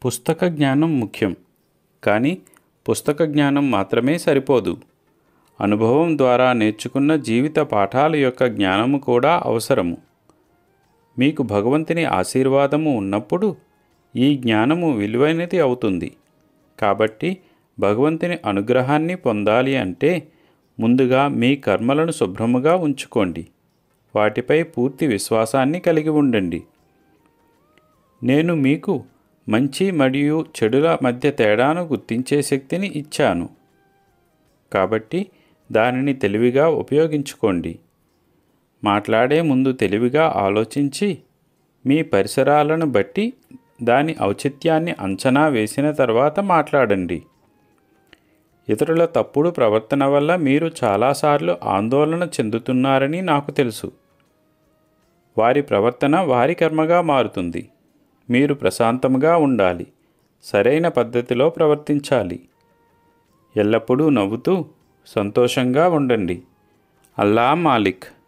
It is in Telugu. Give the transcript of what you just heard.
పుస్తక జ్ఞానం ముఖ్యం కానీ పుస్తక జ్ఞానం మాత్రమే సరిపోదు అనుభవం ద్వారా నేర్చుకున్న జీవిత పాఠాల యొక్క జ్ఞానము కూడా అవసరము మీకు భగవంతుని ఆశీర్వాదము ఉన్నప్పుడు ఈ జ్ఞానము విలువైనది అవుతుంది కాబట్టి భగవంతుని అనుగ్రహాన్ని పొందాలి అంటే ముందుగా మీ కర్మలను శుభ్రముగా ఉంచుకోండి వాటిపై పూర్తి విశ్వాసాన్ని కలిగి ఉండండి నేను మీకు మంచి మరియు చెడుల మధ్య తేడాను గుర్తించే శక్తిని ఇచ్చాను కాబట్టి దానిని తెలివిగా ఉపయోగించుకోండి మాట్లాడే ముందు తెలివిగా ఆలోచించి మీ పరిసరాలను బట్టి దాని ఔచిత్యాన్ని అంచనా వేసిన తర్వాత మాట్లాడండి ఇతరుల తప్పుడు ప్రవర్తన వల్ల మీరు చాలాసార్లు ఆందోళన చెందుతున్నారని నాకు తెలుసు వారి ప్రవర్తన వారి కర్మగా మారుతుంది మీరు ప్రశాంతంగా ఉండాలి సరైన పద్ధతిలో ప్రవర్తించాలి ఎల్లప్పుడూ నవ్వుతూ సంతోషంగా ఉండండి అల్లా మాలిక్